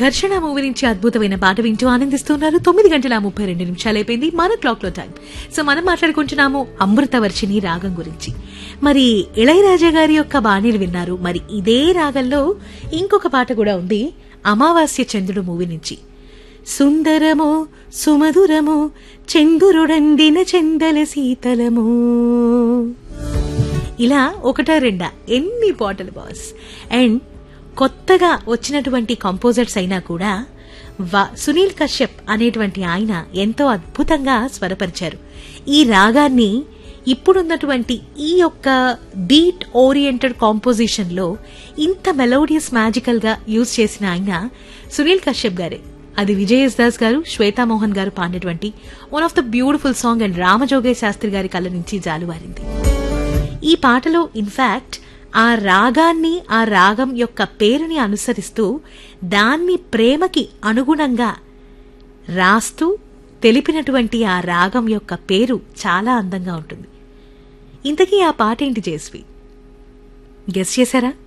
ఘర్షణ మూవీ నుంచి అద్భుతమైన పాట వింటూ ఆనందిస్తున్నారు తొమ్మిది గంటల ముప్పై రెండు నిమిషాలు అయిపోయింది మన క్లాక్ లో టైం సో మనం మాట్లాడుకుంటున్నాము అమృతవర్షిణి రాగం గురించి మరి ఇళయరాజా గారి యొక్క బాణీలు విన్నారు మరి ఇదే రాగంలో ఇంకొక పాట కూడా ఉంది అమావాస్య చంద్రుడు మూవీ నుంచి సుందరము సుమధురము చందురుడందిన చందల శీతలము ఇలా ఒకటా రెండా ఎన్ని పాటలు బాస్ అండ్ కొత్తగా వచ్చినటువంటి కంపోజర్స్ అయినా కూడా వ- సునీల్ కశ్యప్ అనేటువంటి ఆయన ఎంతో అద్భుతంగా స్వరపరిచారు ఈ రాగాన్ని ఇప్పుడున్నటువంటి ఈ యొక్క బీట్ ఓరియంటెడ్ కాంపోజిషన్ లో ఇంత మెలోడియస్ మ్యాజికల్ గా యూజ్ చేసిన ఆయన సునీల్ కశ్యప్ గారే అది విజయస్ దాస్ గారు శ్వేతా మోహన్ గారు పాడినటువంటి one of the beautiful song and Ramajogayya Sastry గారి కళ్ళ నుంచి జాలువారింది ఈ పాటలో ఇన్ఫాక్ట్ ఆ రాగాన్ని ఆ రాగం యొక్క పేరుని అనుసరిస్తూ దాన్ని ప్రేమకి అనుగుణంగా రాస్తూ తెలిపినటువంటి ఆ రాగం యొక్క పేరు చాలా అందంగా ఉంటుంది ఇంతకీ ఆ పాట ఏంటి జేస్వి గెస్ చేశారా